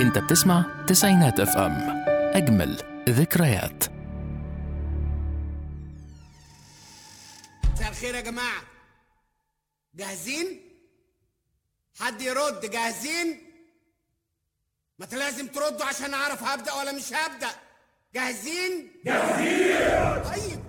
انت بتسمع تسعينات اف ام اجمل ذكريات مساء الخير يا جماعة جاهزين؟ حد يرد جاهزين؟ ما انت لازم تردوا عشان اعرف هبدأ ولا مش هبدأ جاهزين؟ جاهزين طيب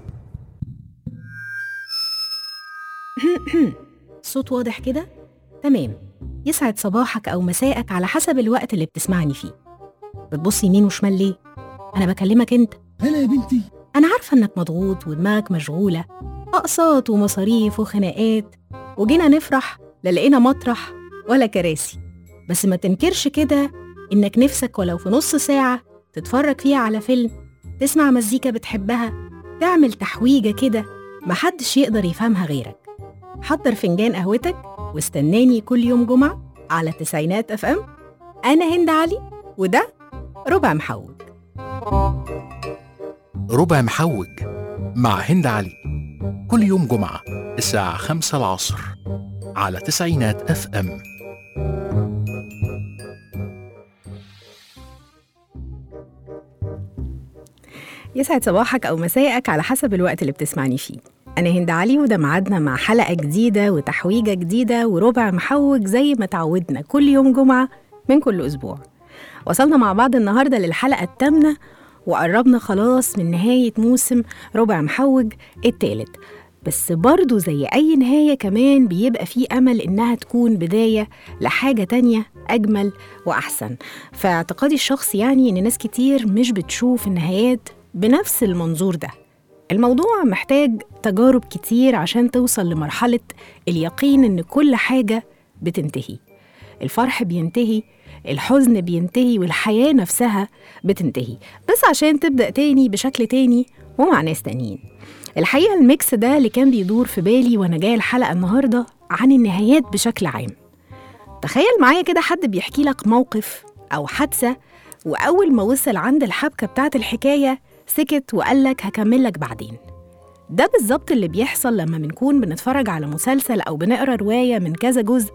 صوت واضح كده؟ تمام يسعد صباحك أو مساءك على حسب الوقت اللي بتسمعني فيه بتبص يمين وشمال ليه؟ أنا بكلمك أنت هلا يا بنتي أنا عارفة إنك مضغوط ودماغك مشغولة أقساط ومصاريف وخناقات وجينا نفرح لا لقينا مطرح ولا كراسي بس ما تنكرش كده إنك نفسك ولو في نص ساعة تتفرج فيها على فيلم تسمع مزيكا بتحبها تعمل تحويجة كده محدش يقدر يفهمها غيرك حضر فنجان قهوتك واستناني كل يوم جمعة على تسعينات اف ام أنا هند علي وده ربع محوج ربع محوج مع هند علي كل يوم جمعة الساعة خمسة العصر على تسعينات اف ام يسعد صباحك أو مساءك على حسب الوقت اللي بتسمعني فيه أنا هند علي وده ميعادنا مع حلقة جديدة وتحويجة جديدة وربع محوج زي ما تعودنا كل يوم جمعة من كل أسبوع وصلنا مع بعض النهاردة للحلقة الثامنة وقربنا خلاص من نهاية موسم ربع محوج التالت بس برضه زي أي نهاية كمان بيبقى فيه أمل إنها تكون بداية لحاجة تانية أجمل وأحسن فاعتقادي الشخصي يعني إن ناس كتير مش بتشوف النهايات بنفس المنظور ده الموضوع محتاج تجارب كتير عشان توصل لمرحلة اليقين إن كل حاجة بتنتهي الفرح بينتهي الحزن بينتهي والحياة نفسها بتنتهي بس عشان تبدأ تاني بشكل تاني ومع ناس تانيين الحقيقة الميكس ده اللي كان بيدور في بالي وأنا جاية الحلقة النهاردة عن النهايات بشكل عام تخيل معايا كده حد بيحكي لك موقف أو حادثة وأول ما وصل عند الحبكة بتاعت الحكاية سكت وقال لك هكمل لك بعدين ده بالظبط اللي بيحصل لما بنكون بنتفرج على مسلسل أو بنقرا رواية من كذا جزء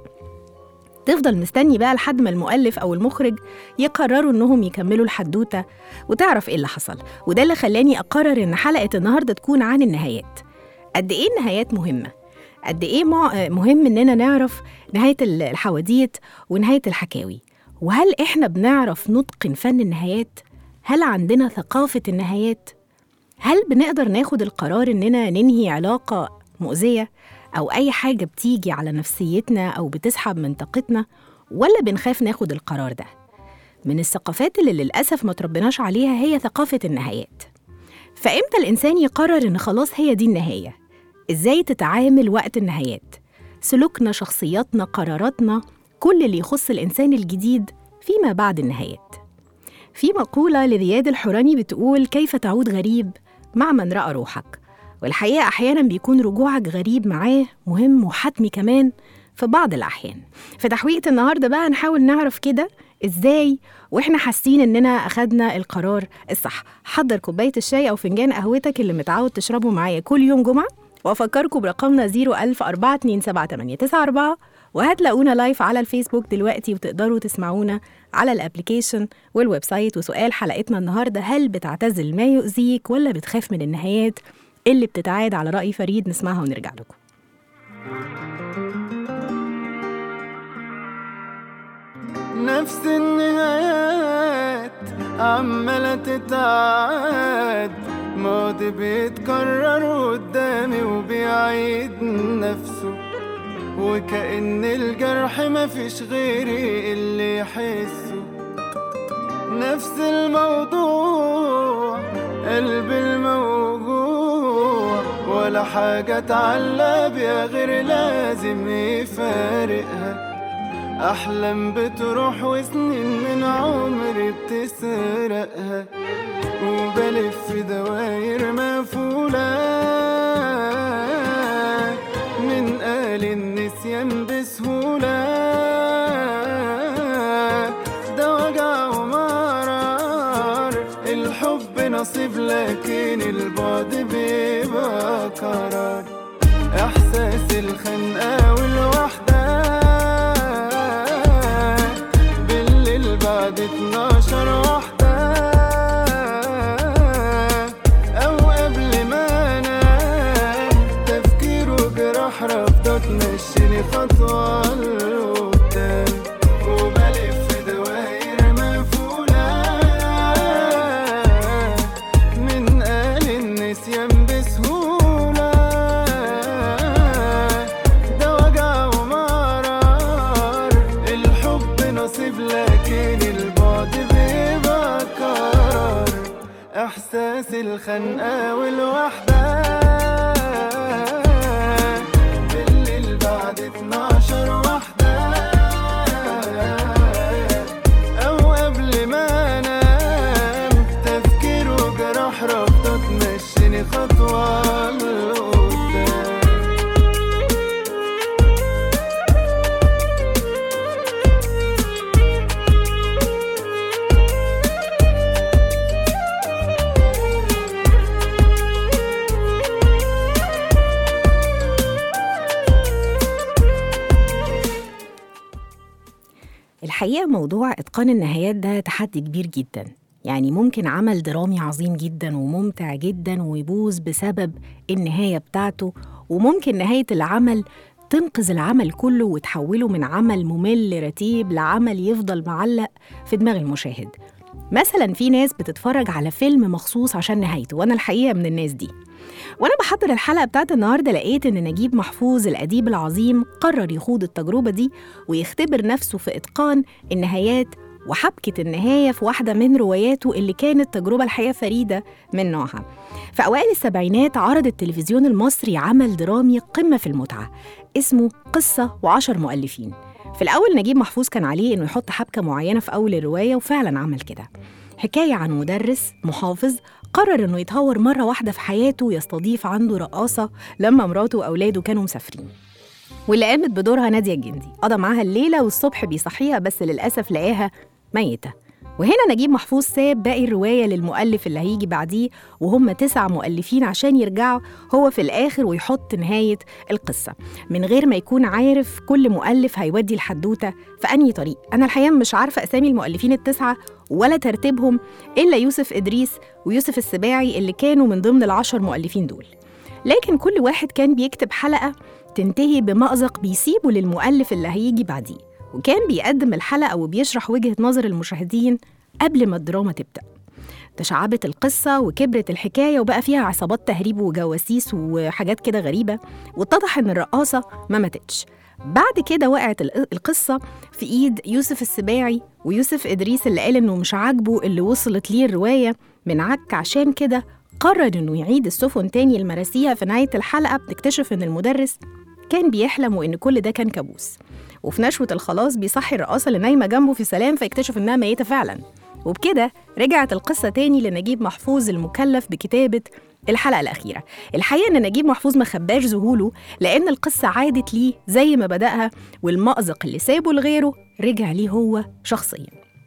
تفضل مستني بقى لحد ما المؤلف أو المخرج يقرروا إنهم يكملوا الحدوتة وتعرف إيه اللي حصل وده اللي خلاني أقرر إن حلقة النهاردة تكون عن النهايات قد إيه النهايات مهمة قد إيه مع- مهم إننا نعرف نهاية ال- الحواديت ونهاية الحكاوي وهل إحنا بنعرف نتقن فن النهايات؟ هل عندنا ثقافة النهايات؟ هل بنقدر ناخد القرار إننا ننهي علاقة مؤذية أو أي حاجة بتيجي على نفسيتنا أو بتسحب من طاقتنا ولا بنخاف ناخد القرار ده؟ من الثقافات اللي للأسف ما تربناش عليها هي ثقافة النهايات فإمتى الإنسان يقرر إن خلاص هي دي النهاية؟ إزاي تتعامل وقت النهايات؟ سلوكنا، شخصياتنا، قراراتنا، كل اللي يخص الإنسان الجديد فيما بعد النهايات في مقولة لزياد الحوراني بتقول كيف تعود غريب مع من رأى روحك والحقيقة أحيانا بيكون رجوعك غريب معاه مهم وحتمي كمان في بعض الأحيان في تحويقة النهاردة بقى نحاول نعرف كده إزاي وإحنا حاسين إننا أخدنا القرار الصح حضر كوباية الشاي أو فنجان قهوتك اللي متعود تشربه معايا كل يوم جمعة وأفكركم برقمنا 010427894 وهتلاقونا لايف على الفيسبوك دلوقتي وتقدروا تسمعونا على الابليكيشن والويب سايت وسؤال حلقتنا النهارده هل بتعتزل ما يؤذيك ولا بتخاف من النهايات اللي بتتعاد على رأي فريد نسمعها ونرجع لكم نفس النهايات عمالة تتعاد ماضي بيتكرر قدامي وبيعيد نفسه وكأن الجرح مفيش غيري اللي يحسه نفس الموضوع قلبي الموجوع ولا حاجة اتعلق بيها غير لازم يفارقها أحلام بتروح وسنين من عمري بتسرقها وبلف في دواير مقفولة من قال النسيان بسهولة ده وجع ومرار الحب نصيب لكن البعد بيبقى قرار احساس الخنقه والوحده بالليل بعد 12 تمشيني خطوة لقدام وبلف دواير مقفولة من قال النسيان بسهولة ده وجع ومرار الحب نصيب لكن البعد بيبقى قرار احساس الخنقه والوحده بالليل بعد 12 واحده او قبل ما انام تفكير وجراح رافضه تمشيني خطوه لقدام الحقيقة موضوع إتقان النهايات ده تحدي كبير جدا يعني ممكن عمل درامي عظيم جدا وممتع جدا ويبوظ بسبب النهاية بتاعته وممكن نهاية العمل تنقذ العمل كله وتحوله من عمل ممل رتيب لعمل يفضل معلق في دماغ المشاهد مثلا في ناس بتتفرج على فيلم مخصوص عشان نهايته وأنا الحقيقة من الناس دي وانا بحضر الحلقه بتاعت النهارده لقيت ان نجيب محفوظ الاديب العظيم قرر يخوض التجربه دي ويختبر نفسه في اتقان النهايات وحبكة النهاية في واحدة من رواياته اللي كانت تجربة الحقيقة فريدة من نوعها في أوائل السبعينات عرض التلفزيون المصري عمل درامي قمة في المتعة اسمه قصة وعشر مؤلفين في الأول نجيب محفوظ كان عليه إنه يحط حبكة معينة في أول الرواية وفعلا عمل كده حكاية عن مدرس محافظ قرر إنه يتهور مرة واحدة في حياته ويستضيف عنده رقاصة لما مراته وأولاده كانوا مسافرين واللي قامت بدورها نادية الجندي قضى معاها الليلة والصبح بيصحيها بس للأسف لقاها ميتة وهنا نجيب محفوظ ساب باقي الرواية للمؤلف اللي هيجي بعديه وهم تسع مؤلفين عشان يرجعوا هو في الآخر ويحط نهاية القصة من غير ما يكون عارف كل مؤلف هيودي الحدوتة في أنهي طريق أنا الحقيقة مش عارفة أسامي المؤلفين التسعة ولا ترتيبهم إلا يوسف إدريس ويوسف السباعي اللي كانوا من ضمن العشر مؤلفين دول لكن كل واحد كان بيكتب حلقة تنتهي بمأزق بيسيبه للمؤلف اللي هيجي بعديه وكان بيقدم الحلقة وبيشرح وجهة نظر المشاهدين قبل ما الدراما تبدأ تشعبت القصة وكبرت الحكاية وبقى فيها عصابات تهريب وجواسيس وحاجات كده غريبة واتضح إن الرقاصة ما ماتتش بعد كده وقعت ال- القصة في إيد يوسف السباعي ويوسف إدريس اللي قال إنه مش عاجبه اللي وصلت ليه الرواية من عك عشان كده قرر إنه يعيد السفن تاني المراسية في نهاية الحلقة بنكتشف إن المدرس كان بيحلم وإن كل ده كان كابوس وفي نشوة الخلاص بيصحي الرقاصة اللي نايمة جنبه في سلام فيكتشف إنها ميتة فعلا وبكده رجعت القصة تاني لنجيب محفوظ المكلف بكتابة الحلقة الأخيرة الحقيقة إن نجيب محفوظ ما خباش ذهوله لأن القصة عادت ليه زي ما بدأها والمأزق اللي سابه لغيره رجع ليه هو شخصياً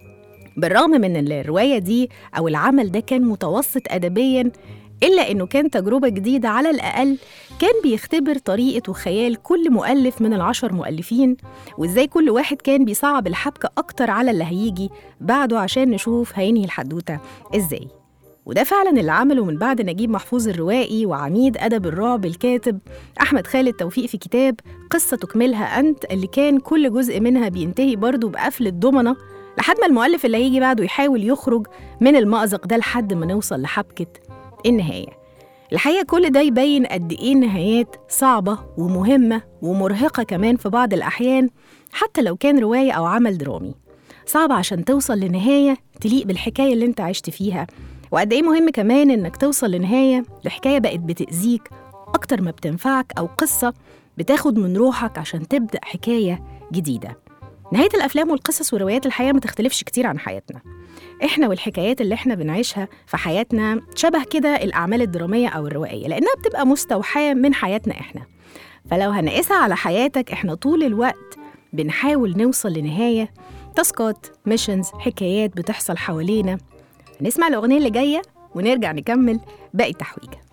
بالرغم من ان الروايه دي او العمل ده كان متوسط ادبيا الا انه كان تجربه جديده على الاقل كان بيختبر طريقه وخيال كل مؤلف من العشر مؤلفين وازاي كل واحد كان بيصعب الحبكه اكتر على اللي هيجي بعده عشان نشوف هينهي الحدوته ازاي وده فعلا اللي عمله من بعد نجيب محفوظ الروائي وعميد ادب الرعب الكاتب احمد خالد توفيق في كتاب قصه تكملها انت اللي كان كل جزء منها بينتهي برضه بقفله ضمنه لحد ما المؤلف اللي هيجي بعده يحاول يخرج من المأزق ده لحد ما نوصل لحبكة النهاية الحقيقة كل ده يبين قد إيه النهايات صعبة ومهمة ومرهقة كمان في بعض الأحيان حتى لو كان رواية أو عمل درامي صعب عشان توصل لنهاية تليق بالحكاية اللي انت عشت فيها وقد إيه مهم كمان إنك توصل لنهاية لحكاية بقت بتأذيك أكتر ما بتنفعك أو قصة بتاخد من روحك عشان تبدأ حكاية جديدة نهاية الأفلام والقصص وروايات الحياة ما تختلفش كتير عن حياتنا إحنا والحكايات اللي إحنا بنعيشها في حياتنا شبه كده الأعمال الدرامية أو الروائية لأنها بتبقى مستوحاة من حياتنا إحنا فلو هنقيسها على حياتك إحنا طول الوقت بنحاول نوصل لنهاية تاسكات ميشنز حكايات بتحصل حوالينا نسمع الأغنية اللي جاية ونرجع نكمل باقي التحويجة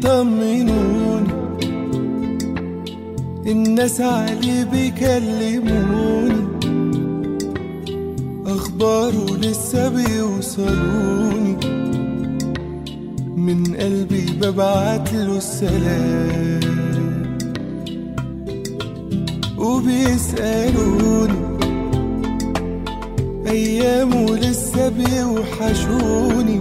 بيطمنوني الناس عليه بيكلموني أخباره لسه بيوصلوني من قلبي ببعت له السلام وبيسألوني أيامه لسه بيوحشوني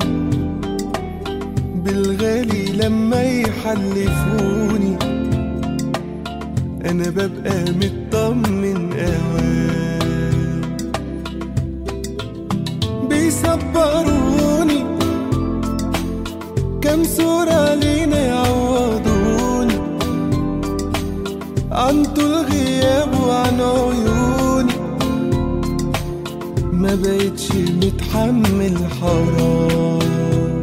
بالغالي لما يحلفوني أنا ببقى مطمن أوام بيصبروني كم صورة لينا يعوضوني عن طول غياب وعن عيوني ما بقتش متحمل حرام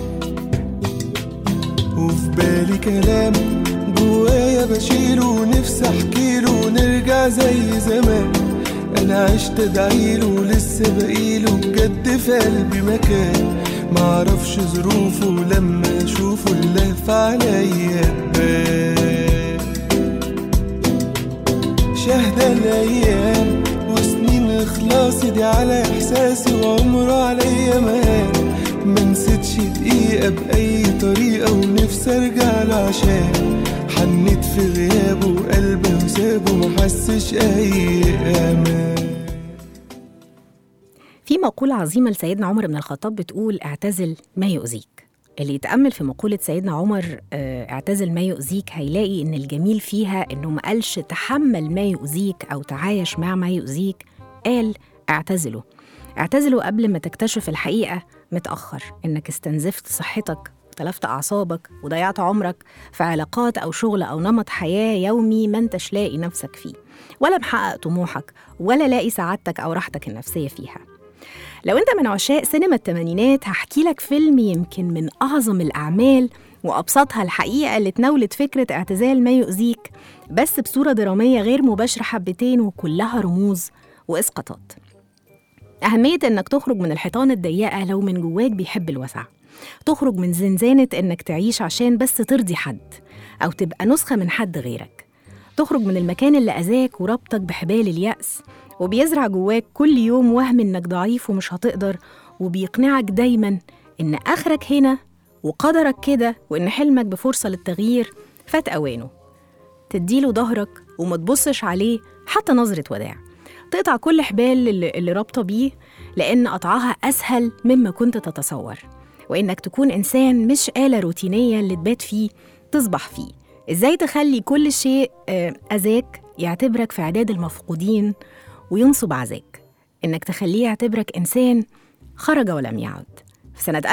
وفي بالي كلام جوايا بشيله ونفسي احكيله ونرجع زي زمان انا عشت ادعيله لسه بقيله بجد في قلبي مكان معرفش ظروفه لما اشوفه اللهف عليا بان شهدة الايام وسنين اخلاصي دي على احساسي وعمره عليا مان ما نسيتش دقيقة بأي طريقة ونفسي ارجع له عشان حنيت في غيابه وقلبي وسابه محسش اي امان في مقولة عظيمة لسيدنا عمر بن الخطاب بتقول اعتزل ما يؤذيك اللي يتأمل في مقولة سيدنا عمر آه، اعتزل ما يؤذيك هيلاقي إن الجميل فيها إنه ما قالش تحمل ما يؤذيك أو تعايش مع ما يؤذيك قال اعتزله اعتزله قبل ما تكتشف الحقيقة متأخر إنك استنزفت صحتك تلفت أعصابك وضيعت عمرك في علاقات أو شغل أو نمط حياة يومي ما انتش لاقي نفسك فيه ولا محقق طموحك ولا لاقي سعادتك أو راحتك النفسية فيها لو انت من عشاق سينما الثمانينات هحكي لك فيلم يمكن من اعظم الاعمال وابسطها الحقيقه اللي تناولت فكره اعتزال ما يؤذيك بس بصوره دراميه غير مباشره حبتين وكلها رموز واسقاطات أهمية إنك تخرج من الحيطان الضيقة لو من جواك بيحب الوسع تخرج من زنزانة إنك تعيش عشان بس ترضي حد أو تبقى نسخة من حد غيرك تخرج من المكان اللي أذاك وربطك بحبال اليأس وبيزرع جواك كل يوم وهم إنك ضعيف ومش هتقدر وبيقنعك دايما إن آخرك هنا وقدرك كده وإن حلمك بفرصة للتغيير فات أوانه تديله ظهرك وما تبصش عليه حتى نظرة وداع تقطع كل حبال اللي, اللي رابطة بيه لأن قطعها أسهل مما كنت تتصور وإنك تكون إنسان مش آلة روتينية اللي تبات فيه تصبح فيه إزاي تخلي كل شيء آه، أذاك يعتبرك في عداد المفقودين وينصب عزاك إنك تخليه يعتبرك إنسان خرج ولم يعد في سنة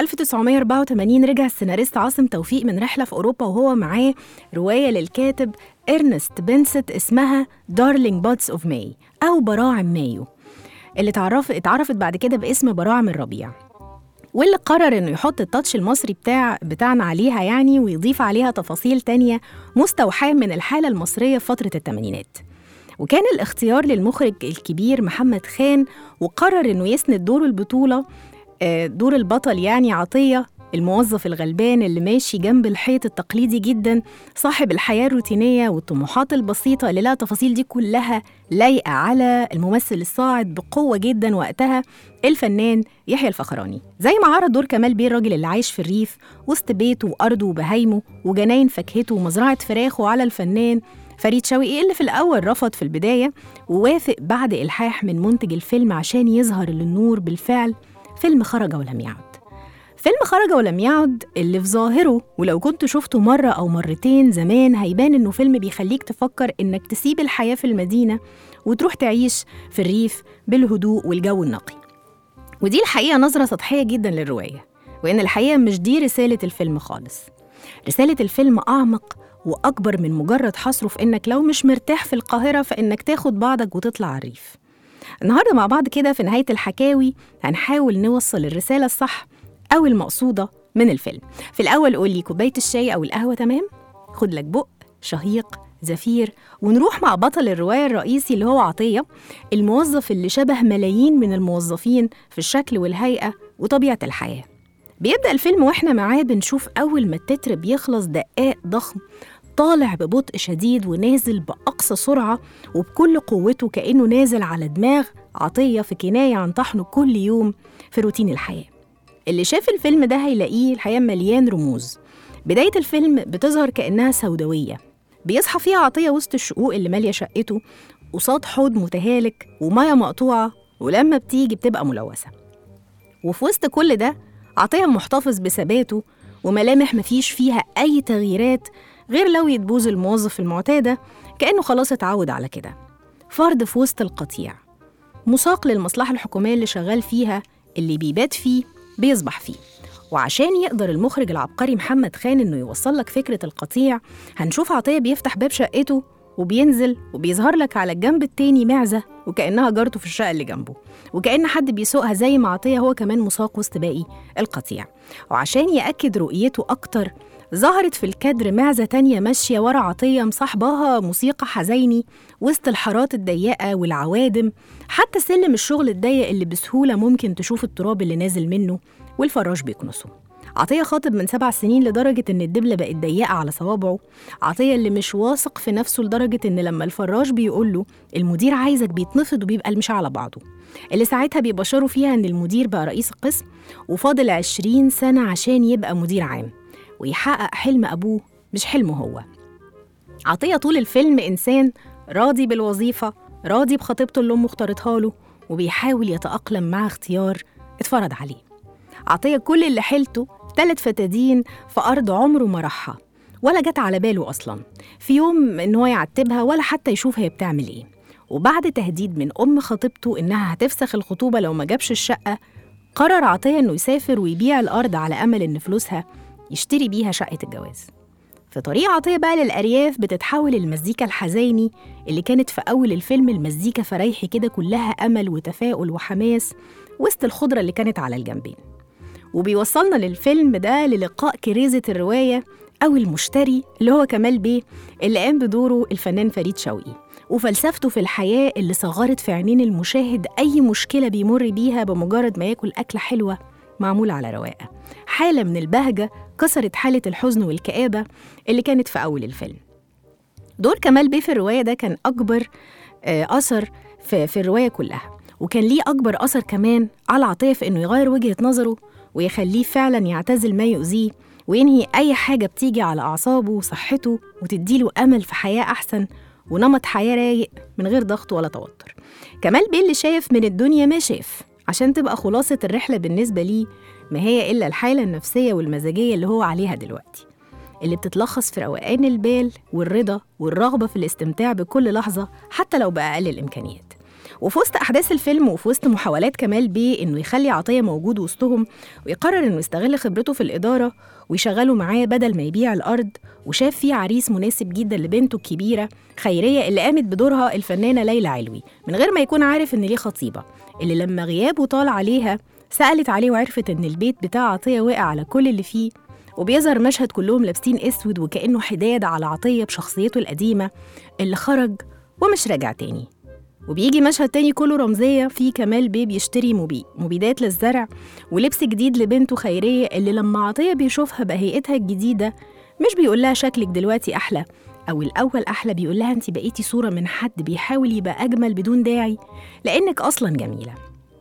1984 رجع السيناريست عاصم توفيق من رحلة في أوروبا وهو معاه رواية للكاتب إرنست بنست اسمها دارلينج بادز أوف ماي أو براعم مايو اللي اتعرف اتعرفت بعد كده باسم براعم الربيع واللي قرر انه يحط التاتش المصري بتاع بتاعنا عليها يعني ويضيف عليها تفاصيل تانية مستوحاة من الحالة المصرية في فترة الثمانينات وكان الاختيار للمخرج الكبير محمد خان وقرر انه يسند دور البطولة آه، دور البطل يعني عطية الموظف الغلبان اللي ماشي جنب الحيط التقليدي جدا صاحب الحياة الروتينية والطموحات البسيطة اللي لها التفاصيل دي كلها لايقة على الممثل الصاعد بقوة جدا وقتها الفنان يحيى الفخراني زي ما عرض دور كمال بيه الراجل اللي عايش في الريف وسط بيته وأرضه وبهايمه وجناين فاكهته ومزرعة فراخه على الفنان فريد شوقي اللي في الأول رفض في البداية ووافق بعد إلحاح من منتج الفيلم عشان يظهر للنور بالفعل فيلم خرج ولم يعد فيلم خرج ولم يعد اللي في ظاهره ولو كنت شفته مرة أو مرتين زمان هيبان إنه فيلم بيخليك تفكر إنك تسيب الحياة في المدينة وتروح تعيش في الريف بالهدوء والجو النقي ودي الحقيقة نظرة سطحية جدا للرواية وإن الحقيقة مش دي رسالة الفيلم خالص رسالة الفيلم أعمق وأكبر من مجرد حصره في إنك لو مش مرتاح في القاهرة فإنك تاخد بعضك وتطلع على الريف النهاردة مع بعض كده في نهاية الحكاوي هنحاول نوصل الرسالة الصح أو المقصودة من الفيلم في الأول قولي كوباية الشاي أو القهوة تمام خد لك بق شهيق زفير ونروح مع بطل الرواية الرئيسي اللي هو عطية الموظف اللي شبه ملايين من الموظفين في الشكل والهيئة وطبيعة الحياة بيبدأ الفيلم وإحنا معاه بنشوف أول ما التتر بيخلص دقاق ضخم طالع ببطء شديد ونازل بأقصى سرعة وبكل قوته كأنه نازل على دماغ عطية في كناية عن طحنه كل يوم في روتين الحياة اللي شاف الفيلم ده هيلاقيه الحقيقة مليان رموز بداية الفيلم بتظهر كأنها سوداوية بيصحى فيها عطية وسط الشقوق اللي مالية شقته قصاد حوض متهالك ومية مقطوعة ولما بتيجي بتبقى ملوثة وفي وسط كل ده عطية محتفظ بثباته وملامح مفيش فيها أي تغييرات غير لو يتبوظ الموظف المعتادة كأنه خلاص اتعود على كده فرد في وسط القطيع مساق للمصلحة الحكومية اللي شغال فيها اللي بيبات فيه بيصبح فيه وعشان يقدر المخرج العبقري محمد خان انه يوصل لك فكرة القطيع هنشوف عطية بيفتح باب شقته وبينزل وبيظهر لك على الجنب التاني معزة وكأنها جارته في الشقة اللي جنبه وكأن حد بيسوقها زي ما عطية هو كمان مساق وسط باقي القطيع وعشان يأكد رؤيته أكتر ظهرت في الكادر معزة تانية ماشية ورا عطية مصاحباها موسيقى حزيني وسط الحارات الضيقة والعوادم حتى سلم الشغل الضيق اللي بسهولة ممكن تشوف التراب اللي نازل منه والفراش بيكنسه عطية خاطب من سبع سنين لدرجة إن الدبلة بقت ضيقة على صوابعه عطية اللي مش واثق في نفسه لدرجة إن لما الفراش بيقول له المدير عايزك بيتنفض وبيبقى المشي على بعضه اللي ساعتها بيبشروا فيها إن المدير بقى رئيس القسم وفاضل عشرين سنة عشان يبقى مدير عام ويحقق حلم أبوه مش حلمه هو عطية طول الفيلم إنسان راضي بالوظيفة راضي بخطيبته اللي أمه اختارتها له وبيحاول يتأقلم مع اختيار اتفرض عليه عطية كل اللي حيلته تلات فتادين في أرض عمره ما راحها ولا جت على باله أصلا في يوم إن هو يعتبها ولا حتى يشوف هي بتعمل إيه وبعد تهديد من أم خطيبته إنها هتفسخ الخطوبة لو ما جابش الشقة قرر عطية إنه يسافر ويبيع الأرض على أمل إن فلوسها يشتري بيها شقة الجواز في طريق عطية بقى للأرياف بتتحول المزيكا الحزيني اللي كانت في أول الفيلم المزيكا فريحي كده كلها أمل وتفاؤل وحماس وسط الخضرة اللي كانت على الجنبين وبيوصلنا للفيلم ده للقاء كريزة الرواية أو المشتري اللي هو كمال بيه اللي قام بدوره الفنان فريد شوقي وفلسفته في الحياة اللي صغرت في عينين المشاهد أي مشكلة بيمر بيها بمجرد ما ياكل أكلة حلوة معمولة على رواقة حالة من البهجة كسرت حالة الحزن والكآبة اللي كانت في أول الفيلم دور كمال بيه في الرواية ده كان أكبر آه، أثر في, في الرواية كلها وكان ليه أكبر أثر كمان على عطية في إنه يغير وجهة نظره ويخليه فعلا يعتزل ما يؤذيه وينهي أي حاجة بتيجي على أعصابه وصحته وتديله أمل في حياة أحسن ونمط حياة رايق من غير ضغط ولا توتر كمال بيه اللي شايف من الدنيا ما شاف عشان تبقى خلاصة الرحلة بالنسبة ليه ما هي إلا الحالة النفسية والمزاجية اللي هو عليها دلوقتي اللي بتتلخص في روقان البال والرضا والرغبة في الاستمتاع بكل لحظة حتى لو بأقل الإمكانيات وفي وسط أحداث الفيلم وفي وسط محاولات كمال بيه إنه يخلي عطية موجود وسطهم ويقرر إنه يستغل خبرته في الإدارة ويشغله معاه بدل ما يبيع الأرض وشاف فيه عريس مناسب جدا لبنته الكبيرة خيرية اللي قامت بدورها الفنانة ليلى علوي من غير ما يكون عارف إن ليه خطيبة اللي لما غيابه طال عليها سألت عليه وعرفت إن البيت بتاع عطية وقع على كل اللي فيه وبيظهر مشهد كلهم لابسين اسود وكأنه حداد على عطية بشخصيته القديمة اللي خرج ومش راجع تاني وبيجي مشهد تاني كله رمزية فيه كمال بيه بيشتري مبي مبيدات للزرع ولبس جديد لبنته خيرية اللي لما عطية بيشوفها بهيئتها الجديدة مش بيقول لها شكلك دلوقتي أحلى أو الأول أحلى بيقول لها أنت بقيتي صورة من حد بيحاول يبقى أجمل بدون داعي لأنك أصلا جميلة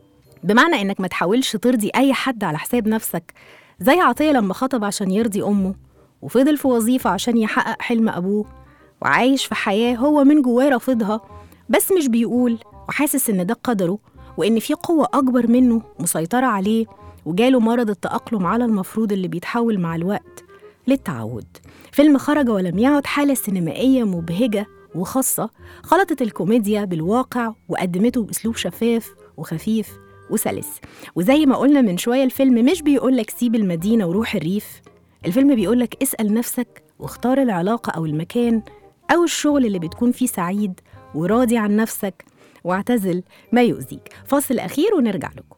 بمعنى إنك ما تحاولش ترضي أي حد على حساب نفسك زي عطية لما خطب عشان يرضي أمه وفضل في وظيفة عشان يحقق حلم أبوه وعايش في حياة هو من جواه رافضها بس مش بيقول وحاسس إن ده قدره وإن في قوة أكبر منه مسيطرة عليه وجاله مرض التأقلم على المفروض اللي بيتحول مع الوقت للتعود فيلم خرج ولم يعد حالة سينمائية مبهجة وخاصة خلطت الكوميديا بالواقع وقدمته بأسلوب شفاف وخفيف وسلس وزي ما قلنا من شوية الفيلم مش بيقولك سيب المدينة وروح الريف الفيلم بيقولك اسأل نفسك واختار العلاقة أو المكان أو الشغل اللي بتكون فيه سعيد وراضي عن نفسك واعتزل ما يؤذيك فاصل أخير ونرجع لكم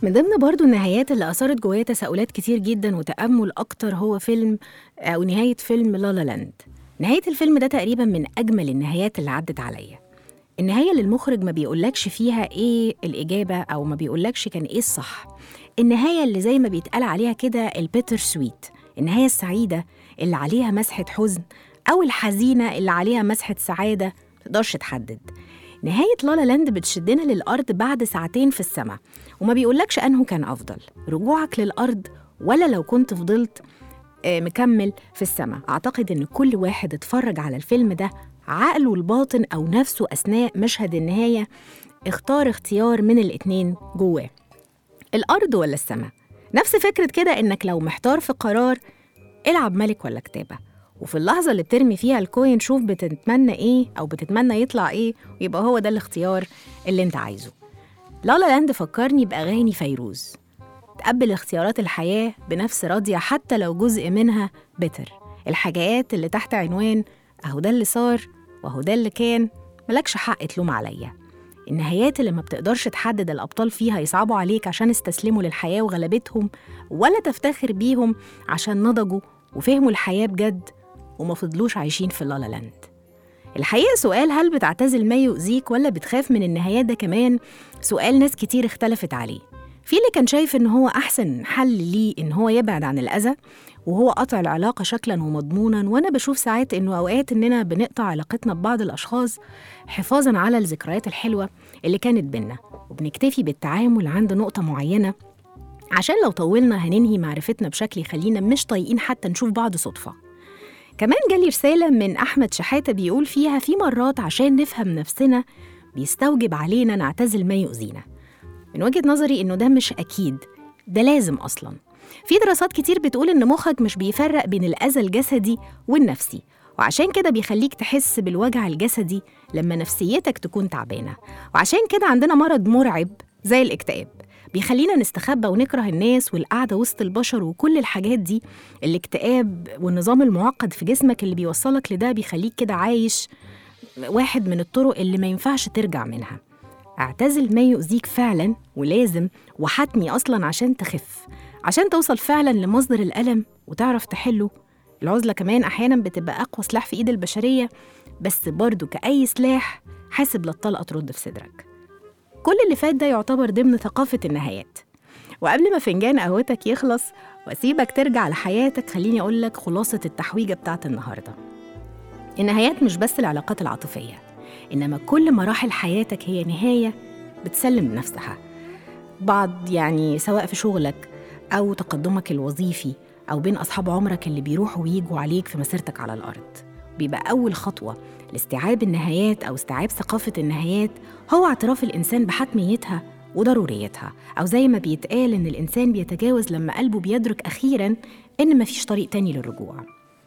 من ضمن برضو النهايات اللي أثارت جوايا تساؤلات كتير جدا وتأمل أكتر هو فيلم أو نهاية فيلم لالا لاند نهاية الفيلم ده تقريبا من أجمل النهايات اللي عدت عليا النهاية اللي المخرج ما بيقولكش فيها إيه الإجابة أو ما بيقولكش كان إيه الصح النهاية اللي زي ما بيتقال عليها كده البيتر سويت النهاية السعيدة اللي عليها مسحة حزن أو الحزينة اللي عليها مسحة سعادة متقدرش تحدد نهاية لالا لاند بتشدنا للأرض بعد ساعتين في السماء وما بيقولكش أنه كان أفضل رجوعك للأرض ولا لو كنت فضلت آه، مكمل في السماء أعتقد إن كل واحد اتفرج على الفيلم ده عقله الباطن أو نفسه أثناء مشهد النهاية اختار اختيار من الاتنين جواه الأرض ولا السماء نفس فكرة كده إنك لو محتار في قرار العب ملك ولا كتابة وفي اللحظة اللي بترمي فيها الكوين شوف بتتمنى إيه أو بتتمنى يطلع إيه ويبقى هو ده الاختيار اللي أنت عايزه لالا لاند فكرني بأغاني فيروز تقبل اختيارات الحياة بنفس راضية حتى لو جزء منها بتر الحاجات اللي تحت عنوان أهو ده اللي صار وأهو ده اللي كان ملكش حق تلوم عليا النهايات اللي ما بتقدرش تحدد الأبطال فيها يصعبوا عليك عشان استسلموا للحياة وغلبتهم ولا تفتخر بيهم عشان نضجوا وفهموا الحياة بجد وما فضلوش عايشين في لالا لاند الحقيقة سؤال هل بتعتزل ما يؤذيك ولا بتخاف من النهايات ده كمان سؤال ناس كتير اختلفت عليه في اللي كان شايف إن هو أحسن حل ليه إن هو يبعد عن الأذى وهو قطع العلاقة شكلا ومضمونا وأنا بشوف ساعات إنه أوقات إننا بنقطع علاقتنا ببعض الأشخاص حفاظا على الذكريات الحلوة اللي كانت بينا وبنكتفي بالتعامل عند نقطة معينة عشان لو طولنا هننهي معرفتنا بشكل يخلينا مش طايقين حتى نشوف بعض صدفة كمان جالي رسالة من أحمد شحاتة بيقول فيها في مرات عشان نفهم نفسنا بيستوجب علينا نعتزل ما يؤذينا من وجهة نظري إنه ده مش أكيد ده لازم أصلا في دراسات كتير بتقول إن مخك مش بيفرق بين الأذى الجسدي والنفسي وعشان كده بيخليك تحس بالوجع الجسدي لما نفسيتك تكون تعبانة وعشان كده عندنا مرض مرعب زي الاكتئاب بيخلينا نستخبى ونكره الناس والقعدة وسط البشر وكل الحاجات دي الاكتئاب والنظام المعقد في جسمك اللي بيوصلك لده بيخليك كده عايش واحد من الطرق اللي ما ينفعش ترجع منها اعتزل ما يؤذيك فعلا ولازم وحتمي أصلا عشان تخف عشان توصل فعلا لمصدر الألم وتعرف تحله العزلة كمان أحيانا بتبقى أقوى سلاح في إيد البشرية بس برضه كأي سلاح حاسب لا الطلقة ترد في صدرك كل اللي فات ده يعتبر ضمن ثقافة النهايات وقبل ما فنجان قهوتك يخلص واسيبك ترجع لحياتك خليني اقول لك خلاصة التحويجة بتاعت النهاردة النهايات مش بس العلاقات العاطفية إنما كل مراحل حياتك هي نهاية بتسلم نفسها بعض يعني سواء في شغلك أو تقدمك الوظيفي أو بين أصحاب عمرك اللي بيروحوا ويجوا عليك في مسيرتك على الأرض بيبقى أول خطوة لاستيعاب النهايات أو استيعاب ثقافة النهايات هو اعتراف الإنسان بحتميتها وضروريتها أو زي ما بيتقال إن الإنسان بيتجاوز لما قلبه بيدرك أخيراً إن مفيش طريق تاني للرجوع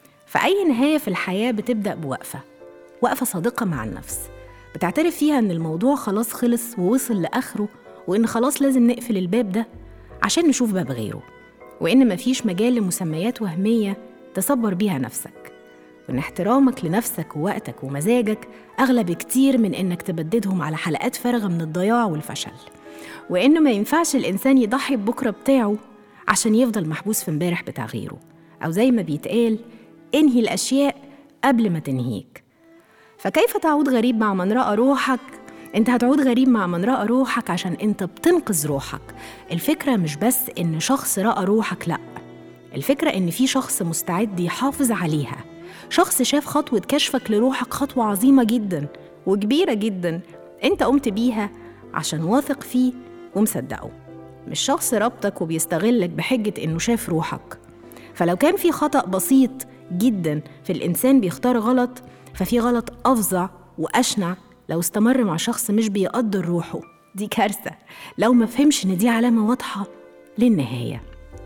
فأي نهاية في الحياة بتبدأ بوقفة وقفة صادقة مع النفس بتعترف فيها إن الموضوع خلاص خلص ووصل لآخره وإن خلاص لازم نقفل الباب ده عشان نشوف باب غيره وإن مفيش مجال لمسميات وهمية تصبر بيها نفسك وإن احترامك لنفسك ووقتك ومزاجك أغلى بكتير من إنك تبددهم على حلقات فارغة من الضياع والفشل وإنه ما ينفعش الإنسان يضحي ببكرة بتاعه عشان يفضل محبوس في امبارح بتاع غيره أو زي ما بيتقال انهي الأشياء قبل ما تنهيك فكيف تعود غريب مع من رأى روحك؟ انت هتعود غريب مع من رأى روحك عشان انت بتنقذ روحك الفكرة مش بس ان شخص رأى روحك لأ الفكرة ان في شخص مستعد يحافظ عليها شخص شاف خطوة كشفك لروحك خطوة عظيمة جدا وكبيرة جدا انت قمت بيها عشان واثق فيه ومصدقه مش شخص ربطك وبيستغلك بحجة انه شاف روحك فلو كان في خطأ بسيط جدا في الإنسان بيختار غلط ففي غلط أفظع وأشنع لو استمر مع شخص مش بيقدر روحه دي كارثة لو ما فهمش إن دي علامة واضحة للنهاية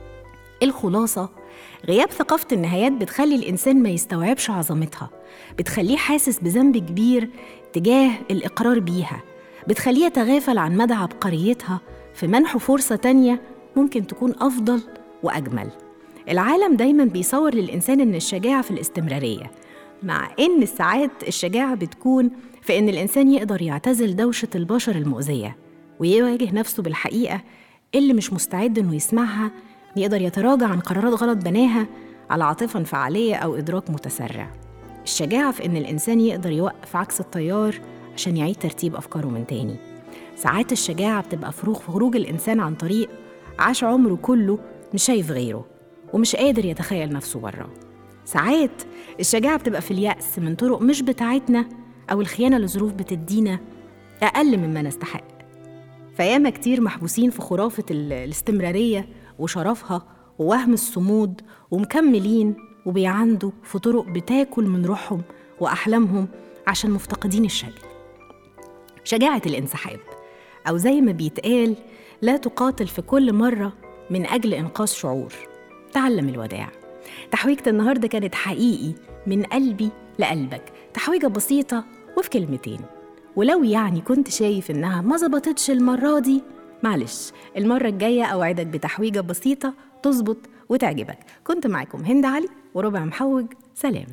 الخلاصة غياب ثقافة النهايات بتخلي الإنسان ما يستوعبش عظمتها بتخليه حاسس بذنب كبير تجاه الإقرار بيها بتخليه يتغافل عن مدى عبقريتها في منحه فرصة تانية ممكن تكون أفضل وأجمل العالم دايما بيصور للإنسان إن الشجاعة في الاستمرارية مع إن ساعات الشجاعة بتكون في إن الإنسان يقدر يعتزل دوشة البشر المؤذية ويواجه نفسه بالحقيقة اللي مش مستعد إنه يسمعها يقدر يتراجع عن قرارات غلط بناها على عاطفة انفعالية أو إدراك متسرع الشجاعة في إن الإنسان يقدر يوقف عكس التيار عشان يعيد ترتيب أفكاره من تاني ساعات الشجاعة بتبقى فروغ خروج الإنسان عن طريق عاش عمره كله مش شايف غيره ومش قادر يتخيل نفسه بره ساعات الشجاعة بتبقى في اليأس من طرق مش بتاعتنا أو الخيانة لظروف بتدينا أقل مما نستحق فياما كتير محبوسين في خرافة ال- الاستمرارية وشرفها ووهم الصمود ومكملين وبيعندوا في طرق بتاكل من روحهم وأحلامهم عشان مفتقدين الشكل شجاعة الانسحاب أو زي ما بيتقال لا تقاتل في كل مرة من أجل إنقاذ شعور تعلم الوداع تحويجة النهاردة كانت حقيقي من قلبي لقلبك تحويجة بسيطة وفي كلمتين ولو يعني كنت شايف إنها ما ظبطتش المرة دي معلش المرة الجاية أوعدك بتحويجة بسيطة تظبط وتعجبك كنت معاكم هند علي وربع محوج سلام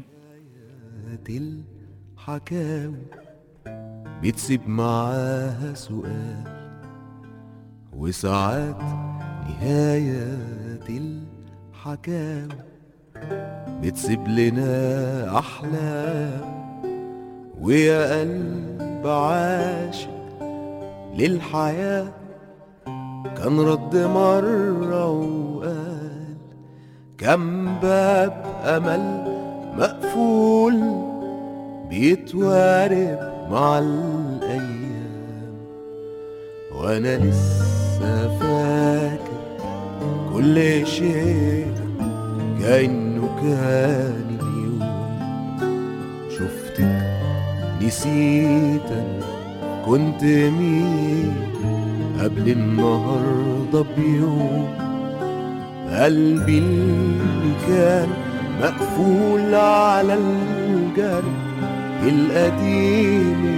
الحكاوي بتسيب معاها سؤال وساعات نهاية الحكاوي بتسيب لنا أحلام ويا قلب عاشق للحياة كان رد مرة وقال كم باب أمل مقفول بيتوارب مع الأيام وأنا لسه فاكر كل شيء كأنه كان اليوم شفتك نسيت أنا كنت مين قبل النهاردة بيوم قلبي اللي كان مقفول على الجرح القديم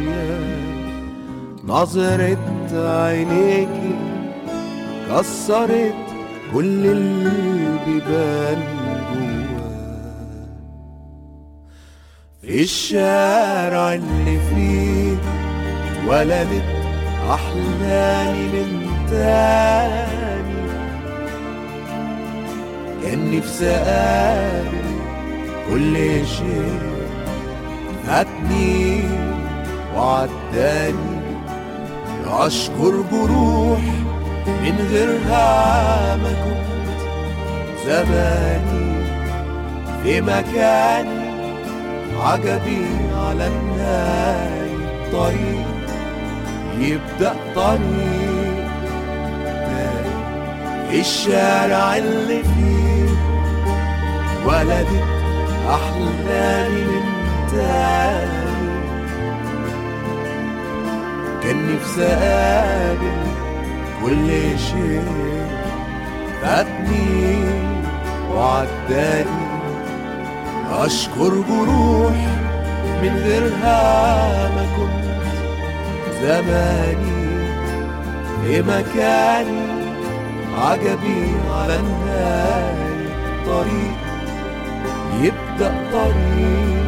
نظرة عينيكي كسرت كل البيبان جواه في الشارع اللي فيه اتولدت أحلامي من تاني كان نفسي أقابل كل شيء فاتني وعداني أشكر جروح من غيرها ما كنت زماني في مكاني عجبي على النهاية طريق يبدأ طريق تاني الشارع اللي فيه ولدت أحلامي من تاني كان نفسي أقابل كل شيء فاتني وعداني أشكر جروح من غيرها ما كنت زماني في مكاني عجبي على النهاية طريق يبدأ طريق